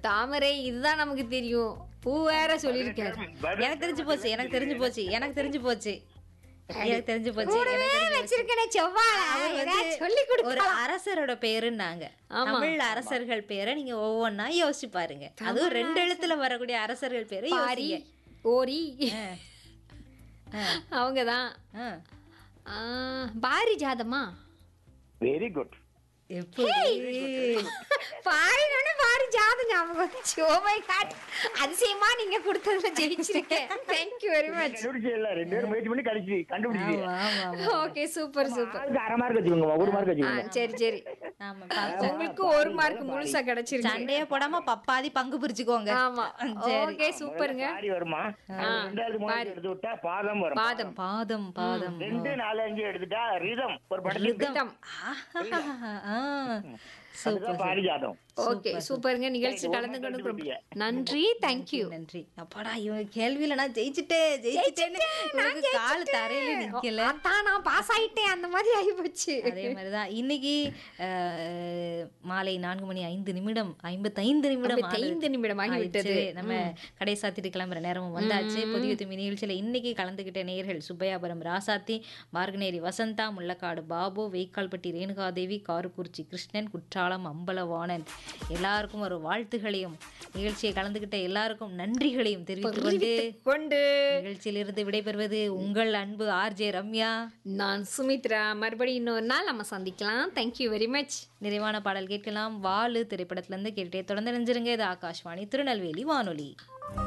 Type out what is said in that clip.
தாமரை இதுதான் நமக்கு தெரியும் பூ வேற சொல்லியிருக்காரு எனக்கு தெரிஞ்சு போச்சு எனக்கு தெரிஞ்சு போச்சு எனக்கு தெரிஞ்சு போச்சு எனக்கு தெரிஞ்சு போச்சு எனக்கு தெரிஞ்சு போச்சு. வச்சிருக்கனே செவ்வாழை அவர் வந்து ஏதாவது சொல்லி கொடு ஒரு அரசரோட பேருன்னாங்க ஆமா. தமிழ் அரசர்கள் பேரை நீங்க ஒவ்வொன்னா யோசிச்சு பாருங்க அதுவும் ரெண்டு எழுத்துல வரக்கூடிய அரசர்கள் பேரை பாரி யோசிங்க ஓரி ஆ. அவங்கதான் ஆ. ஆ, பாரி ஜாதமா வெரி குட் எப்படி பாரினோட பாரி ஜாதம் ஞாபகம் வந்துச்சு ஓ மை காட் அதிசயமா நீங்க கொடுத்ததுல ஜெயிச்சிருக்கேன் தேங்க்யூ வெரி மச் கண்டுபிடிச்சல ரெண்டு பேரும் முயற்சி பண்ணி கழிச்சு கண்டுபிடிச்சு ஆமா, ஆமா, ஆமா. ஓகே சூப்பர் சூப்பர் ஆளுக்கு அரை மார்க் வச்சுக்கோங்க ஒரு மார்க் ஆ வச்சுக்கோங்க சரி சரி ஆமா, பாப்போம். உங்களுக்கு ஒரு மார்க் முழுசா கிடைச்சிருக்கு சண்டையே போடாம பப்பாதி பங்கு பிரிச்சுக்கோங்க ஆமா ஓகே சூப்பருங்க பாரி வருமா ரெண்டாவது மூணாவது எடுத்து விட்டா பாதம் வரும் பாதம் பாதம் பாதம் ரெண்டு நாலு அஞ்சு எடுத்துட்டா ரிதம் ஒரு படத்துக்கு ரிதம் ஆ, அதுதான் பாரிஜாதம் ஓகே சூப்பருங்க நிகழ்ச்சி கலந்துக்கணும் ரொம்ப நன்றி தேங்க்யூ நன்றி அப்பாடா இவன் கேள்வியில நான் ஜெயிச்சிட்டேன் ஜெயிச்சிட்டேன்னு இவனுக்கு கால் தரையில நிக்கல அதான் நான் பாஸ் ஆயிட்டேன் அந்த மாதிரி ஆகி போச்சு அதே மாதிரிதான் இன்னைக்கு அஹ், மாலை நான்கு மணி ஐந்து நிமிடம் ஐம்பத்தைந்து நிமிடம் ஆனது. ஐந்து நிமிடம் ஆகிவிட்டது ஆயிடுச்சு. நம்ம கடை சாத்திட்டு கிளம்புற நேரமும் வந்தாச்சு புதிய துமி நிகழ்ச்சியில இன்னைக்கு கலந்துகிட்ட நேயர்கள் சுப்பையாபுரம் ராசாத்தி மார்கநேரி வசந்தா முள்ளக்காடு பாபு வெய்க்கால்பட்டி ரேணுகாதேவி காரக்குறிச்சி கிருஷ்ணன் குற்றாலம் அம்பலவாணன் எல்லாருக்கும் ஒரு வாழ்த்துகளையும் நிகழ்ச்சியை கலந்துகிட்ட எல்லாருக்கும் நன்றிகளையும் தெரிவித்துக் கொண்டு கொண்டு நிகழ்ச்சியிலிருந்து விடைபெறுவது உங்கள் அன்பு ஆர்ஜே ரம்யா நான் சுமித்ரா மறுபடியும் இன்னொரு நாள் நம்ம சந்திக்கலாம் தேங்க்யூ வெரி மச் நிறைவான பாடல் கேட்கலாம் வாலு திரைப்படத்திலிருந்து கேட்டே தொடர்ந்து நினைஞ்சிருங்க இது ஆகாஷ்வாணி திருநெல்வேலி வானொலி